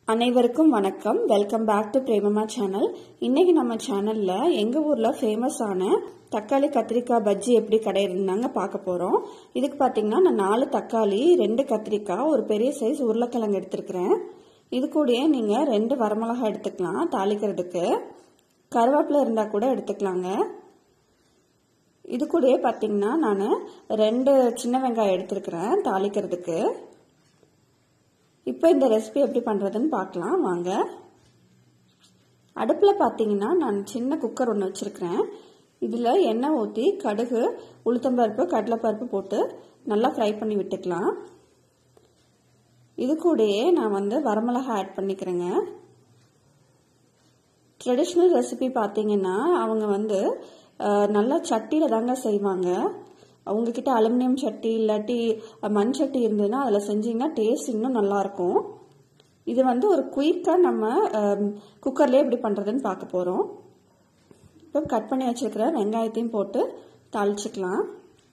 அனைவருக்கும் வணக்கம் welcome back to பிரேமமா சேனல் இன்னைக்கு நம்ம சேனல்ல எங்க ஊர்ல ஃபேமஸான தக்காளி கத்திரிக்காய் பஜ்ஜி எப்படி கடையிருந்தாங்க பார்க்க போறோம் இதுக்கு பாத்தீங்கன்னா நான் நாலு தக்காளி ரெண்டு கத்திரிக்காய் ஒரு பெரிய சைஸ் உருளைக்கிழங்கு எடுத்திருக்கிறேன் இது கூடயே நீங்க ரெண்டு வரமிளகாய் எடுத்துக்கலாம் தாளிக்கிறதுக்கு கருவேப்பிலை இருந்தா கூட எடுத்துக்கலாங்க இது கூடயே பாத்தீங்கன்னா நான் ரெண்டு சின்ன வெங்காயம் எடுத்திருக்கிறேன் தாளிக்கிறதுக்கு இப்போ இந்த ரெசிபி எப்படி பண்ணுறதுன்னு பார்க்கலாம் வாங்க அடுப்பில் பார்த்தீங்கன்னா நான் சின்ன குக்கர் ஒன்று வச்சுருக்கிறேன் இதில் எண்ணெய் ஊற்றி கடுகு உளுத்தம்பருப்பு கடலைப்பருப்பு போட்டு நல்லா ஃப்ரை பண்ணி விட்டுக்கலாம் இது கூடயே நான் வந்து வரமிளகா ஆட் பண்ணிக்கிறேங்க ட்ரெடிஷ்னல் ரெசிபி பார்த்தீங்கன்னா அவங்க வந்து நல்லா சட்டியில் தாங்க செய்வாங்க உங்ககிட்ட அலுமினியம் சட்டி இல்லாட்டி மண் சட்டி இருந்ததுன்னா அதில் செஞ்சீங்கன்னா டேஸ்ட் இன்னும் நல்லாயிருக்கும் இது வந்து ஒரு குயிக்காக நம்ம குக்கர்லேயே எப்படி பண்ணுறதுன்னு பார்க்க போகிறோம் இப்போ கட் பண்ணி வச்சுருக்கிற வெங்காயத்தையும் போட்டு தாளிச்சுக்கலாம்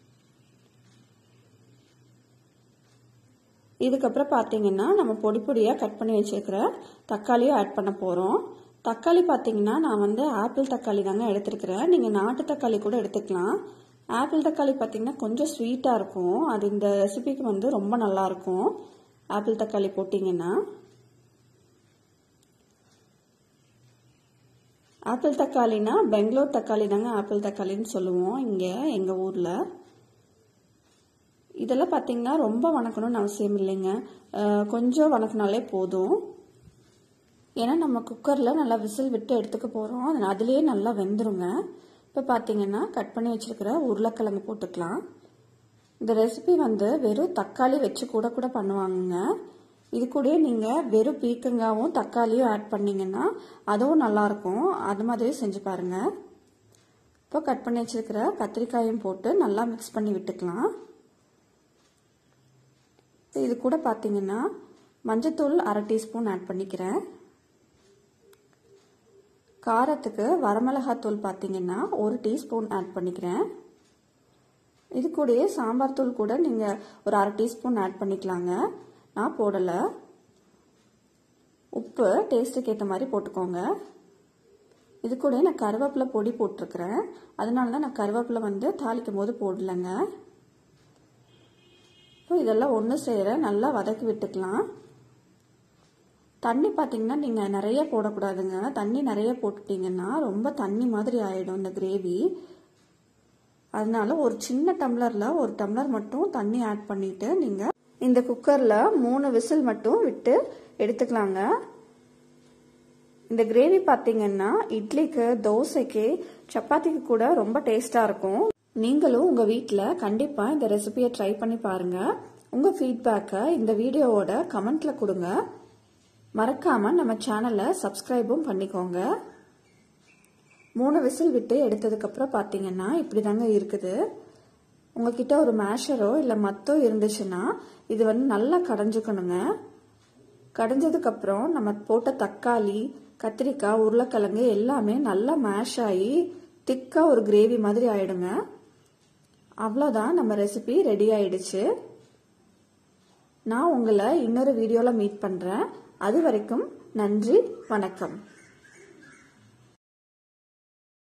இதுக்கப்புறம் பார்த்தீங்கன்னா நம்ம பொடி பொடியாக கட் பண்ணி வச்சுருக்கிற தக்காளியும் ஆட் பண்ண போகிறோம் தக்காளி பார்த்தீங்கன்னா நான் வந்து ஆப்பிள் தக்காளி தாங்க எடுத்துருக்கிறேன் நீங்கள் நாட்டு தக்காளி கூட எடுத்துக்கலாம் ஆப்பிள் தக்காளி பார்த்தீங்கன்னா கொஞ்சம் ஸ்வீட்டாக இருக்கும் அது இந்த ரெசிபிக்கு வந்து ரொம்ப நல்லாயிருக்கும் ஆப்பிள் தக்காளி போட்டிங்கன்னா ஆப்பிள் தக்காளினா பெங்களூர் தக்காளி தாங்க ஆப்பிள் தக்காளின்னு சொல்லுவோம் இங்கே எங்கள் ஊரில் இதெல்லாம் பார்த்தீங்கன்னா ரொம்ப வணக்கணும்னு அவசியம் இல்லைங்க கொஞ்சம் வணக்கினாலே போதும் ஏன்னா நம்ம குக்கரில் நல்லா விசில் விட்டு எடுத்துக்க போகிறோம் அதுலேயே நல்லா வெந்துருங்க இப்போ பார்த்தீங்கன்னா கட் பண்ணி வச்சுருக்கிற உருளைக்கிழங்கு போட்டுக்கலாம் இந்த ரெசிபி வந்து வெறும் தக்காளி வச்சு கூட கூட பண்ணுவாங்க இது கூட நீங்கள் வெறும் பீக்கங்காவும் தக்காளியும் ஆட் பண்ணிங்கன்னா அதுவும் நல்லாயிருக்கும் அது மாதிரி செஞ்சு பாருங்கள் இப்போ கட் பண்ணி வச்சுருக்கிற கத்திரிக்காயும் போட்டு நல்லா மிக்ஸ் பண்ணி விட்டுக்கலாம் இது கூட பார்த்தீங்கன்னா மஞ்சத்தூள் அரை டீஸ்பூன் ஆட் பண்ணிக்கிறேன் காரத்துக்கு வரமிளகாத்தூள் பார்த்தீங்கன்னா ஒரு டீஸ்பூன் ஆட் பண்ணிக்கிறேன் இது கூடயே சாம்பார் தூள் கூட நீங்கள் ஒரு அரை டீஸ்பூன் ஆட் பண்ணிக்கலாங்க நான் போடலை உப்பு டேஸ்ட்டுக்கு ஏற்ற மாதிரி போட்டுக்கோங்க இது கூட நான் கருவேப்பிலை பொடி போட்டிருக்கிறேன் அதனால தான் நான் கருவேப்பிலை வந்து தாளிக்கும் போது போடலைங்க இப்போ இதெல்லாம் ஒன்று சேர நல்லா வதக்கி விட்டுக்கலாம் தண்ணி பார்த்தீங்கன்னா நீங்கள் நிறைய போடக்கூடாதுங்க தண்ணி நிறைய போட்டுட்டீங்கன்னா ரொம்ப தண்ணி மாதிரி ஆகிடும் இந்த கிரேவி அதனால ஒரு சின்ன டம்ளரில் ஒரு டம்ளர் மட்டும் தண்ணி ஆட் பண்ணிட்டு நீங்கள் இந்த குக்கரில் மூணு விசில் மட்டும் விட்டு எடுத்துக்கலாங்க இந்த கிரேவி பார்த்தீங்கன்னா இட்லிக்கு தோசைக்கு சப்பாத்திக்கு கூட ரொம்ப டேஸ்டாக இருக்கும் நீங்களும் உங்கள் வீட்டில் கண்டிப்பாக இந்த ரெசிபியை ட்ரை பண்ணி பாருங்கள் உங்கள் ஃபீட்பேக்கை இந்த வீடியோவோட கமெண்ட்டில் கொடுங்க மறக்காம நம்ம சேனலை சப்ஸ்கிரைபும் பண்ணிக்கோங்க மூணு விசில் விட்டு எடுத்ததுக்கப்புறம் பார்த்தீங்கன்னா இப்படி தாங்க இருக்குது உங்ககிட்ட ஒரு மேஷரோ இல்லை மத்தோ இருந்துச்சுன்னா இது வந்து நல்லா கடைஞ்சுக்கணுங்க கடைஞ்சதுக்கப்புறம் நம்ம போட்ட தக்காளி கத்திரிக்காய் உருளைக்கிழங்கு எல்லாமே நல்லா மேஷ் ஆகி திக்காக ஒரு கிரேவி மாதிரி ஆயிடுங்க அவ்வளோதான் நம்ம ரெசிபி ரெடி ஆயிடுச்சு நான் உங்களை இன்னொரு வீடியோவில் மீட் பண்ணுறேன் அது வரைக்கும் நன்றி வணக்கம்